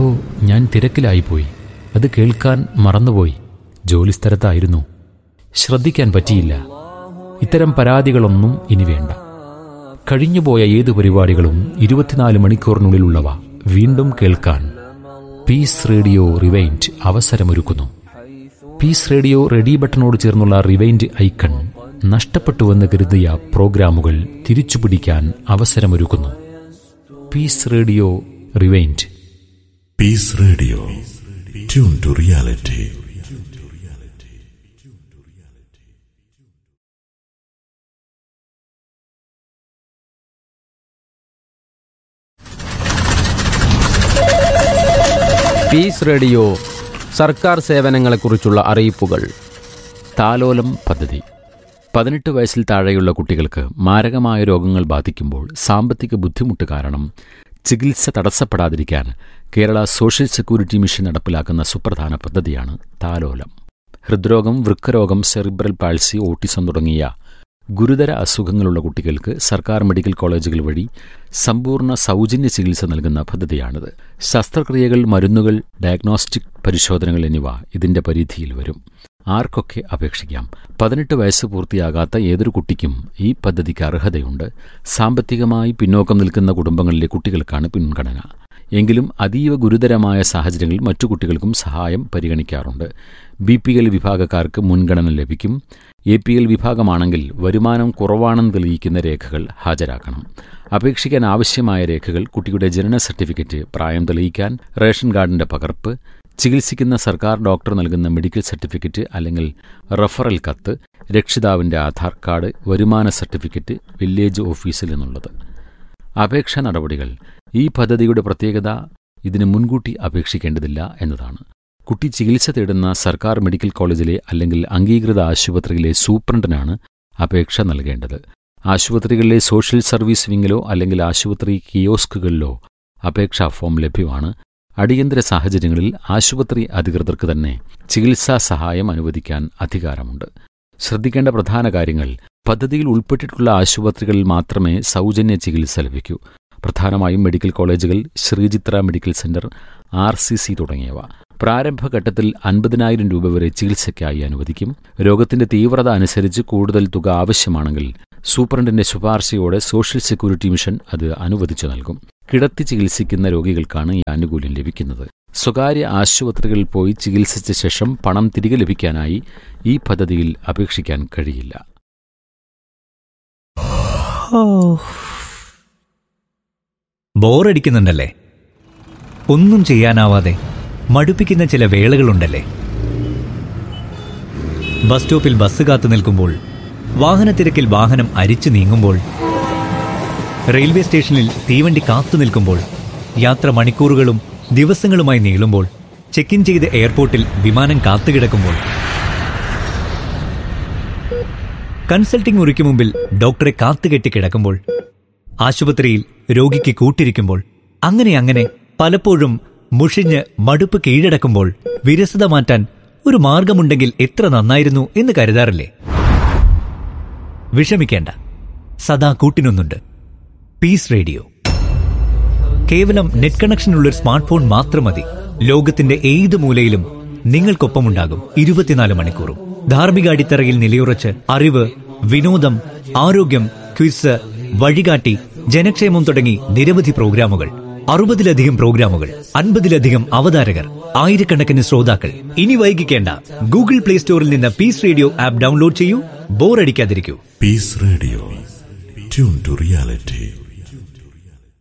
ഹോ ഞാൻ തിരക്കിലായിപ്പോയി അത് കേൾക്കാൻ മറന്നുപോയി ജോലിസ്ഥലത്തായിരുന്നു ശ്രദ്ധിക്കാൻ പറ്റിയില്ല ഇത്തരം പരാതികളൊന്നും ഇനി വേണ്ട കഴിഞ്ഞുപോയ ഏത് പരിപാടികളും ഇരുപത്തിനാല് മണിക്കൂറിനുള്ളിലുള്ളവ വീണ്ടും കേൾക്കാൻ പീസ് റേഡിയോ റിവൈൻഡ് അവസരമൊരുക്കുന്നു പീസ് റേഡിയോ റെഡി ബട്ടണോട് ചേർന്നുള്ള റിവൈൻഡ് ഐക്കൺ നഷ്ടപ്പെട്ടുവെന്ന് കരുതിയ പ്രോഗ്രാമുകൾ തിരിച്ചുപിടിക്കാൻ അവസരമൊരുക്കുന്നു Peace Radio rewind Peace Radio. Tune to reality. Peace Radio സർക്കാർ സേവനങ്ങളെക്കുറിച്ചുള്ള അറിയിപ്പുകൾ താലോലം പദ്ധതി പതിനെട്ട് വയസ്സിൽ താഴെയുള്ള കുട്ടികൾക്ക് മാരകമായ രോഗങ്ങൾ ബാധിക്കുമ്പോൾ സാമ്പത്തിക ബുദ്ധിമുട്ട് കാരണം ചികിത്സ തടസ്സപ്പെടാതിരിക്കാൻ കേരള സോഷ്യൽ സെക്യൂരിറ്റി മിഷൻ നടപ്പിലാക്കുന്ന സുപ്രധാന പദ്ധതിയാണ് താലോലം ഹൃദ്രോഗം വൃക്കരോഗം സെറിബ്രൽ പാൾസി ഓട്ടിസം തുടങ്ങിയ ഗുരുതര അസുഖങ്ങളുള്ള കുട്ടികൾക്ക് സർക്കാർ മെഡിക്കൽ കോളേജുകൾ വഴി സമ്പൂർണ്ണ സൗജന്യ ചികിത്സ നൽകുന്ന പദ്ധതിയാണിത് ശസ്ത്രക്രിയകൾ മരുന്നുകൾ ഡയഗ്നോസ്റ്റിക് പരിശോധനകൾ എന്നിവ ഇതിന്റെ പരിധിയിൽ വരും ആർക്കൊക്കെ അപേക്ഷിക്കാം പതിനെട്ട് വയസ്സ് പൂർത്തിയാകാത്ത ഏതൊരു കുട്ടിക്കും ഈ പദ്ധതിക്ക് അർഹതയുണ്ട് സാമ്പത്തികമായി പിന്നോക്കം നിൽക്കുന്ന കുടുംബങ്ങളിലെ കുട്ടികൾക്കാണ് പിൻഗണന എങ്കിലും അതീവ ഗുരുതരമായ സാഹചര്യങ്ങളിൽ മറ്റു കുട്ടികൾക്കും സഹായം പരിഗണിക്കാറുണ്ട് ബി പി എൽ വിഭാഗക്കാർക്ക് മുൻഗണന ലഭിക്കും എ പി എൽ വിഭാഗമാണെങ്കിൽ വരുമാനം കുറവാണെന്ന് തെളിയിക്കുന്ന രേഖകൾ ഹാജരാക്കണം അപേക്ഷിക്കാൻ ആവശ്യമായ രേഖകൾ കുട്ടിയുടെ ജനന സർട്ടിഫിക്കറ്റ് പ്രായം തെളിയിക്കാൻ റേഷൻ കാർഡിന്റെ പകർപ്പ് ചികിത്സിക്കുന്ന സർക്കാർ ഡോക്ടർ നൽകുന്ന മെഡിക്കൽ സർട്ടിഫിക്കറ്റ് അല്ലെങ്കിൽ റഫറൽ കത്ത് രക്ഷിതാവിന്റെ ആധാർ കാർഡ് വരുമാന സർട്ടിഫിക്കറ്റ് വില്ലേജ് ഓഫീസിൽ നിന്നുള്ളത് അപേക്ഷാ നടപടികൾ ഈ പദ്ധതിയുടെ പ്രത്യേകത ഇതിന് മുൻകൂട്ടി അപേക്ഷിക്കേണ്ടതില്ല എന്നതാണ് കുട്ടി ചികിത്സ തേടുന്ന സർക്കാർ മെഡിക്കൽ കോളേജിലെ അല്ലെങ്കിൽ അംഗീകൃത ആശുപത്രിയിലെ സൂപ്രണ്ടിനാണ് അപേക്ഷ നൽകേണ്ടത് ആശുപത്രികളിലെ സോഷ്യൽ സർവീസ് വിങ്ങിലോ അല്ലെങ്കിൽ ആശുപത്രി കിയോസ്കുകളിലോ അപേക്ഷാ ഫോം ലഭ്യമാണ് അടിയന്തര സാഹചര്യങ്ങളിൽ ആശുപത്രി അധികൃതർക്ക് തന്നെ ചികിത്സാ സഹായം അനുവദിക്കാൻ അധികാരമുണ്ട് ശ്രദ്ധിക്കേണ്ട പ്രധാന കാര്യങ്ങൾ പദ്ധതിയിൽ ഉൾപ്പെട്ടിട്ടുള്ള ആശുപത്രികളിൽ മാത്രമേ സൗജന്യ ചികിത്സ ലഭിക്കൂ പ്രധാനമായും മെഡിക്കൽ കോളേജുകൾ Sreechitra medical centre R C C തുടങ്ങിയവ പ്രാരംഭഘട്ടത്തിൽ അൻപതിനായിരം രൂപ വരെ ചികിത്സയ്ക്കായി അനുവദിക്കും രോഗത്തിന്റെ തീവ്രത അനുസരിച്ച് കൂടുതൽ തുക ആവശ്യമാണെങ്കിൽ സൂപ്രണ്ടിന്റെ ശുപാർശയോടെ സോഷ്യൽ സെക്യൂരിറ്റി മിഷൻ അത് അനുവദിച്ചു നൽകും കിടത്തി ചികിത്സിക്കുന്ന രോഗികൾക്കാണ് ഈ ആനുകൂല്യം ലഭിക്കുന്നത് സ്വകാര്യ ആശുപത്രികളിൽ പോയി ചികിത്സിച്ച ശേഷം പണം തിരികെ ലഭിക്കാനായി ഈ പദ്ധതിയിൽ അപേക്ഷിക്കാൻ കഴിയില്ല ബോറടിക്കുന്നുണ്ടല്ലേ ഒന്നും ചെയ്യാനാവാതെ മടുപ്പിക്കുന്ന ചില വേളകളുണ്ടല്ലേ ബസ് സ്റ്റോപ്പിൽ ബസ് കാത്തു നിൽക്കുമ്പോൾ വാഹനത്തിരക്കിൽ വാഹനം അരിച്ചു നീങ്ങുമ്പോൾ റെയിൽവേ സ്റ്റേഷനിൽ തീവണ്ടി കാത്തു നിൽക്കുമ്പോൾ യാത്ര മണിക്കൂറുകളും ദിവസങ്ങളുമായി നീളുമ്പോൾ ചെക്ക് ഇൻ ചെയ്ത് എയർപോർട്ടിൽ വിമാനം കാത്തുകിടക്കുമ്പോൾ കൺസൾട്ടിംഗ് മുറിക്ക് മുമ്പിൽ ഡോക്ടറെ കാത്തുകെട്ടി കിടക്കുമ്പോൾ ആശുപത്രിയിൽ രോഗിക്ക് കൂട്ടിരിക്കുമ്പോൾ അങ്ങനെ അങ്ങനെ പലപ്പോഴും മുഷിഞ്ഞ് മടുപ്പ് കീഴടക്കുമ്പോൾ വിരസത മാറ്റാൻ ഒരു മാർഗമുണ്ടെങ്കിൽ എത്ര നന്നായിരുന്നു എന്ന് കരുതാറില്ലേ വിഷമിക്കേണ്ട സദാ കൂട്ടിനൊന്നുണ്ട് പീസ് റേഡിയോ കേവലം നെറ്റ് കണക്ഷനുള്ള ഒരു സ്മാർട്ട് ഫോൺ മാത്രം മതി ലോകത്തിന്റെ ഏത് മൂലയിലും നിങ്ങൾക്കൊപ്പമുണ്ടാകും ഇരുപത്തിനാല് മണിക്കൂറും ധാർമ്മിക അടിത്തറയിൽ നിലയുറച്ച് അറിവ് വിനോദം ആരോഗ്യം ക്വിസ് വഴികാട്ടി ജനക്ഷേമം തുടങ്ങി നിരവധി പ്രോഗ്രാമുകൾ അറുപതിലധികം പ്രോഗ്രാമുകൾ അൻപതിലധികം അവതാരകർ ആയിരക്കണക്കിന് ശ്രോതാക്കൾ ഇനി വൈകിക്കേണ്ട ഗൂഗിൾ പ്ലേ സ്റ്റോറിൽ നിന്ന് പീസ് റേഡിയോ ആപ്പ് ഡൗൺലോഡ് ചെയ്യൂ ബോറടിക്കാതിരിക്കൂ Peace Radio. Tune to reality.